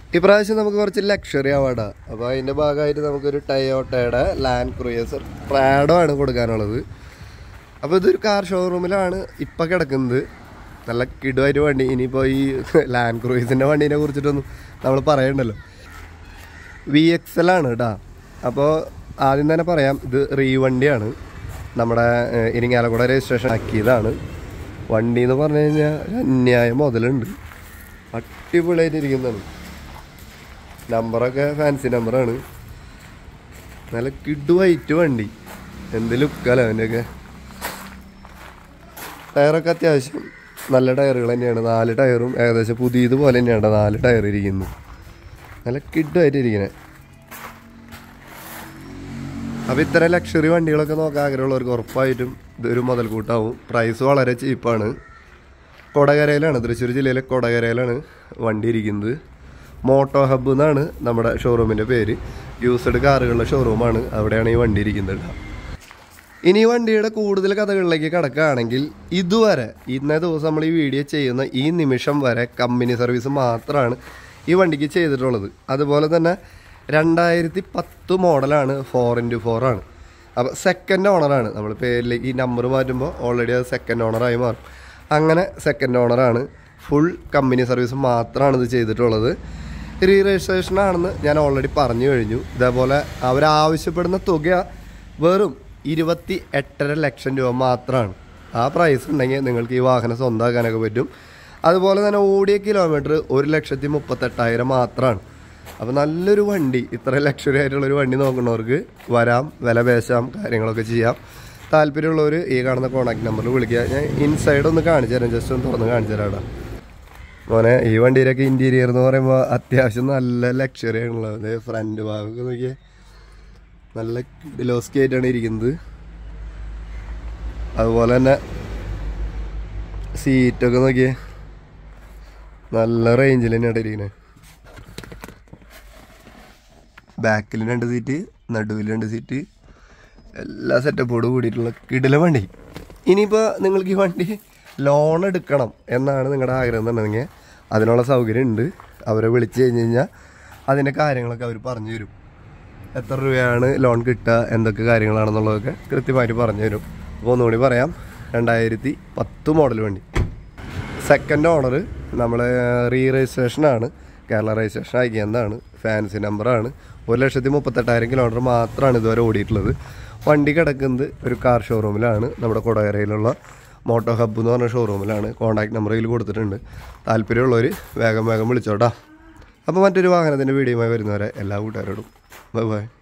ഇപ്രാവശ്യം നമുക്ക് കുറച്ച് ലക്ഷറി അവാർഡാ അപ്പോൾ അതിൻ്റെ ഭാഗമായിട്ട് നമുക്കൊരു ടയോട്ടയുടെ ലാൻഡ് ക്രൂയസർ പ്രാഡോ ആണ് കൊടുക്കാനുള്ളത് അപ്പോൾ ഇതൊരു കാർ ഷോറൂമിലാണ് ഇപ്പം കിടക്കുന്നത് നല്ല കിടുവായിട്ട് വണ്ടി ഇനിയിപ്പോൾ ഈ ലാൻഡ് ക്രൂയിസിൻ്റെ വണ്ടീനെ കുറിച്ചിട്ടൊന്നും നമ്മൾ പറയണ്ടല്ലോ വി എക്സ് എൽ ആണ് കേട്ടോ അപ്പോൾ ആദ്യം തന്നെ പറയാം ഇത് റീ വണ്ടിയാണ് നമ്മുടെ ഏഹ്, ഇരിങ്ങാലക്കുട രജിസ്ട്രേഷൻ ആക്കിയതാണ് വണ്ടി എന്ന് പറഞ്ഞു കഴിഞ്ഞാൽ ഒരു അന്യായം മുതലുണ്ട് അടിപൊളിയായിട്ട് ഇരിക്കുന്നതാണ് നമ്പറൊക്കെ ഫാൻസി നമ്പറാണ് നല്ല കിഡു വൈറ്റ് വണ്ടി എന്ത് ലുക്കല്ല അവൻ്റെയൊക്കെ ടയറൊക്കെ അത്യാവശ്യം നല്ല ടയറുകൾ തന്നെയാണ് നാല് ടയറും ഏകദേശം പുതിയതുപോലെ തന്നെയാണ് നാല് ടയർ ഇരിക്കുന്നത് നല്ല കിഡുമായിട്ട് ഇരിക്കുന്നത് അപ്പോൾ ഇത്തരം ലക്ഷറി വണ്ടികളൊക്കെ നോക്കാൻ ആഗ്രഹമുള്ളവർക്ക് ഉറപ്പായിട്ടും ഇതൊരു മുതൽക്കൂട്ടാവും പ്രൈസ് വളരെ ചീപ്പാണ് കൊടകരയിലാണ് തൃശ്ശൂർ ജില്ലയിലെ കൊടകരയിലാണ് വണ്ടി ഇരിക്കുന്നത് മോട്ടോ ഹബ്ബ് എന്നാണ് നമ്മുടെ ഷോറൂമിൻ്റെ പേര് യൂസ്ഡ് കാറുകളുടെ ഷോറൂമാണ് അവിടെയാണ് ഈ വണ്ടി ഇരിക്കുന്നത് കേട്ടോ. ഇനി ഈ വണ്ടിയുടെ കൂടുതൽ കഥകളിലേക്ക് കടക്കുകയാണെങ്കിൽ ഇതുവരെ ഇന്നേ ദിവസം നമ്മൾ ഈ വീഡിയോ ചെയ്യുന്ന ഈ നിമിഷം വരെ കമ്പനി സർവീസ് മാത്രമാണ് ഈ വണ്ടിക്ക് ചെയ്തിട്ടുള്ളത് അതുപോലെ തന്നെ രണ്ടായിരത്തി പത്ത് മോഡലാണ് ഫോർ ഇൻറ്റു ഫോർ ആണ് അപ്പോൾ സെക്കൻഡ് ഓണറാണ് നമ്മൾ പേരിലേക്ക് ഈ നമ്പർ മാറ്റുമ്പോൾ ഓൾറെഡി അത് സെക്കൻഡ് ഓണറായി മാറും അങ്ങനെ സെക്കൻഡ് ഓണറാണ് ഫുൾ കമ്പനി സർവീസ് മാത്രമാണ് ഇത് ചെയ്തിട്ടുള്ളത് റീ രജിസ്ട്രേഷൻ ആണെന്ന് ഞാൻ ഓൾറെഡി പറഞ്ഞു കഴിഞ്ഞു ഇതേപോലെ അവരാവശ്യപ്പെടുന്ന തുക വെറും ഇരുപത്തി എട്ടര ലക്ഷം രൂപ മാത്രമാണ് ആ പ്രൈസ് ഉണ്ടെങ്കിൽ നിങ്ങൾക്ക് ഈ വാഹനം സ്വന്തമാക്കാനൊക്കെ പറ്റും അതുപോലെ തന്നെ ഓടിയ കിലോമീറ്റർ ഒരു ലക്ഷത്തി മുപ്പത്തെട്ടായിരം മാത്രമാണ് അപ്പോൾ നല്ലൊരു വണ്ടി ഇത്ര ലക്ഷറി ആയിട്ടുള്ളൊരു വണ്ടി നോക്കുന്നവർക്ക് വരാം വില പേശാം കാര്യങ്ങളൊക്കെ ചെയ്യാം താല്പര്യമുള്ളവർ ഈ കാണുന്ന കോൺടാക്ട് നമ്പറിൽ വിളിക്കുക ഞാൻ ഇൻസൈഡ് ഒന്ന് കാണിച്ചു തരാം ജസ്റ്റ് ഒന്ന് തുറന്ന് കാണിച്ചു തരാം മോനെ ഈ വണ്ടിയിലൊക്കെ ഇൻറ്റീരിയർ എന്ന് പറയുമ്പോൾ അത്യാവശ്യം നല്ല ലക്ഷറി ആണുള്ളത് ഫ്രണ്ട് ഭാഗമൊക്കെ നോക്കിയേ നല്ല ലോസ്കി ആയിട്ടാണ് ഇരിക്കുന്നത് അതുപോലെ തന്നെ സീറ്റൊക്കെ നോക്കിയേ നല്ല റേഞ്ചിൽ തന്നെയാണ് ഇരിക്കുന്നത് ബാക്കിൽ രണ്ട് സീറ്റ് നടുവിൽ രണ്ട് സീറ്റ് എല്ലാ സെറ്റപ്പോട് കൂടിയിട്ടുള്ള കിടില വണ്ടി ഇനിയിപ്പോൾ നിങ്ങൾക്ക് ഈ വണ്ടി ലോൺ എടുക്കണം എന്നാണ് നിങ്ങളുടെ ആഗ്രഹം എന്നുണ്ടെങ്കിൽ അതിനുള്ള സൗകര്യം ഉണ്ട് അവരെ വിളിച്ച് കഴിഞ്ഞ് കഴിഞ്ഞാൽ അതിൻ്റെ കാര്യങ്ങളൊക്കെ അവർ പറഞ്ഞു തരും എത്ര രൂപയാണ് ലോൺ കിട്ടുക എന്തൊക്കെ കാര്യങ്ങളാണെന്നുള്ളതൊക്കെ കൃത്യമായിട്ട് പറഞ്ഞു തരും അപ്പോൾ ഒന്നുകൂടി പറയാം രണ്ടായിരത്തി പത്ത് മോഡൽ വണ്ടി സെക്കൻഡ് ഓണർ നമ്മൾ റീ രജിസ്ട്രേഷനാണ് കേരള രജിസ്ട്രേഷൻ അയക്കുന്നതാണ് ഫാൻസി നമ്പറാണ് ഒരു ലക്ഷത്തി മുപ്പത്തെട്ടായിരം കിലോമീറ്റർ മാത്രമാണ് ഇതുവരെ ഓടിയിട്ടുള്ളത് വണ്ടി കിടക്കുന്നത് ഒരു കാർ ഷോറൂമിലാണ് നമ്മുടെ കൊടകരയിലുള്ള മോട്ടോ ഹബ്ബ് എന്ന് പറഞ്ഞ ഷോറൂമിലാണ് കോൺടാക്ട് നമ്പർ ഇതിൽ കൊടുത്തിട്ടുണ്ട് താല്പര്യമുള്ളവർ വേഗം വേഗം വിളിച്ചോട്ടാ അപ്പോൾ മറ്റൊരു വാഹനത്തിൻ്റെ വീഡിയോയുമായി വരുന്നവരെ എല്ലാ കൂട്ടുകാരോടും ബൈ ബൈ